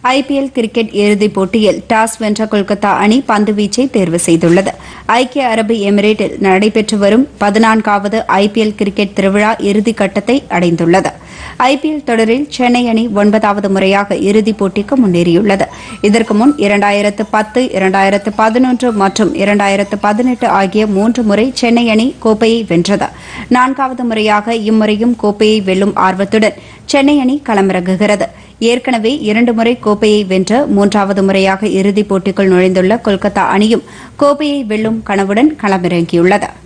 IPL cricket இறுதிப் போட்டியில் toss வென்ற கொல்கத்தா அணி பந்துவீச்சை தேர்வு செய்துள்ளது ஐக்கிய அரபு எமிரேட்டில் நடைபெற்று வரும் பதினான்காவது ஐபிஎல் கிரிக்கெட் திருவிழா இறுதிக் கட்டத்தை அடைந்துள்ளது ஐபிஎல் தொடரில் சென்னை அணி ஒன்பதாவது முறையாக இறுதிப் போட்டிக்கு முன்னேறியுள்ளது இதற்கு முன் இரண்டாயிரத்து பத்து இரண்டாயிரத்து பதினொன்று மற்றும் இரண்டாயிரத்து பதினெட்டு ஆகிய மூன்று முறை சென்னை அணி கோப்பையை வென்றது நான்காவது முறையாக இம்முறையும் கோப்பையை வெல்லும் ஆர்வத்துடன் சென்னை அணி களமிறங்குகிறது ஏற்கனவே இரண்டு முறை கோப்பையை வென்ற மூன்றாவது முறையாக இறுதிப் போட்டிக்குள் நுழைந்துள்ள கொல்கத்தா அணியும் கோப்பையை வெல்லும் கனவுடன் களமிறங்கியுள்ளது